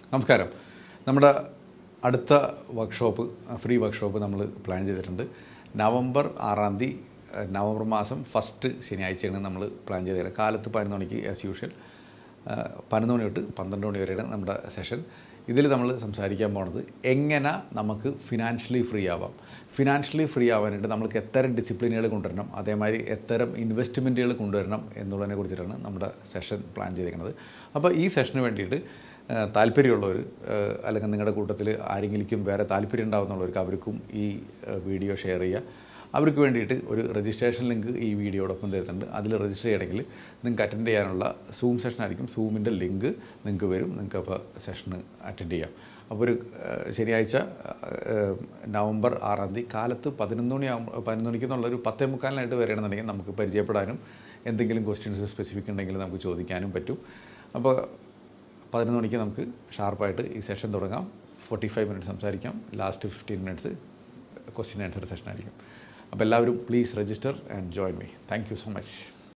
നമസ്കാരം നമ്മുടെ അടുത്ത വർക്ക്ഷോപ്പ് ഫ്രീ വർക്ക്ഷോപ്പ് നമ്മൾ പ്ലാൻ ചെയ്തിട്ടുണ്ട് നവംബർ ആറാം തീയതി ഏഹ്, നവംബർ മാസം ഫസ്റ്റ് ശനിയാഴ്ചയാണ് നമ്മൾ പ്ലാൻ ചെയ്തത് കാലത്ത് പതിനൊന്ന് മണിക്ക് ആസ് യൂഷ്വൽ പതിനൊന്ന് മണി തൊട്ട് പന്ത്രണ്ട് മണി വരെയാണ് നമ്മുടെ സെഷൻ ഇതിൽ നമ്മൾ സംസാരിക്കാൻ പോണത് എങ്ങനെ നമുക്ക് ഫിനാൻഷ്യലി ഫ്രീ ആവാം ഫിനാൻഷ്യലി ഫ്രീ ആവാനായിട്ട് നമ്മൾക്ക് എത്തരം ഡിസിപ്ലിനുകൾ കൊണ്ടുവരണം അതേമാതിരി എത്തരം ഇൻവെസ്റ്റ്മെൻറ്റുകൾ കൊണ്ടുവരണം എന്നുള്ളതിനെ കുറിച്ചിട്ടാണ് നമ്മുടെ സെഷൻ പ്ലാൻ ചെയ്തിരിക്കുന്നത് അപ്പോൾ ഈ സെഷന് വേണ്ടിയിട്ട് ഏഹ്, താല്പര്യമുള്ളവർ ഏഹ്, അല്ലെങ്കിൽ നിങ്ങളുടെ കൂട്ടത്തിൽ ആരെങ്കിലും വേറെ താല്പര്യം ഉണ്ടാവുന്നുള്ളവർക്ക് അവർക്കും ഈ ഏഹ്, വീഡിയോ ഷെയർ ചെയ്യുക അവർക്ക് വേണ്ടിയിട്ട് ഒരു രജിസ്ട്രേഷൻ ലിങ്ക് ഈ വീഡിയോടൊപ്പം തരുന്നുണ്ട് അതിൽ രജിസ്റ്റർ ചെയ്യണമെങ്കിൽ നിങ്ങൾക്ക് അറ്റൻഡ് ചെയ്യാനുള്ള സൂം സെഷൻ ആയിരിക്കും സൂമിൻ്റെ ലിങ്ക് നിങ്ങൾക്ക് വരും നിങ്ങൾക്ക് അപ്പോൾ സെഷന് അറ്റൻഡ് ചെയ്യാം അപ്പോൾ ഒരു ഏഹ്, ശനിയാഴ്ച ഏഹ്, നവംബർ ആറാം തീയതി കാലത്ത് പതിനൊന്ന് മണിയാകുമ്പോൾ പതിനൊന്ന് മണിക്ക് എന്നുള്ള ഒരു പത്തേ മുക്കാലിനായിട്ട് വരികയാണെന്നുണ്ടെങ്കിൽ നമുക്ക് പരിചയപ്പെടാനും എന്തെങ്കിലും ക്വസ്റ്റ്യൻസ് സ്പെസിഫിക് ഉണ്ടെങ്കിൽ നമുക്ക് ചോദിക്കാനും പറ്റും അപ്പോൾ പതിനൊന്ന് മണിക്ക് നമുക്ക് ഷാർപ്പായിട്ട് ഈ സെഷൻ തുടങ്ങാം ഫോർട്ടി ഫൈവ് മിനിറ്റ്സ് സംസാരിക്കാം last fifteen minutes question answer session ആയിരിക്കും അപ്പോൾ എല്ലാവരും please register and join me thank you so much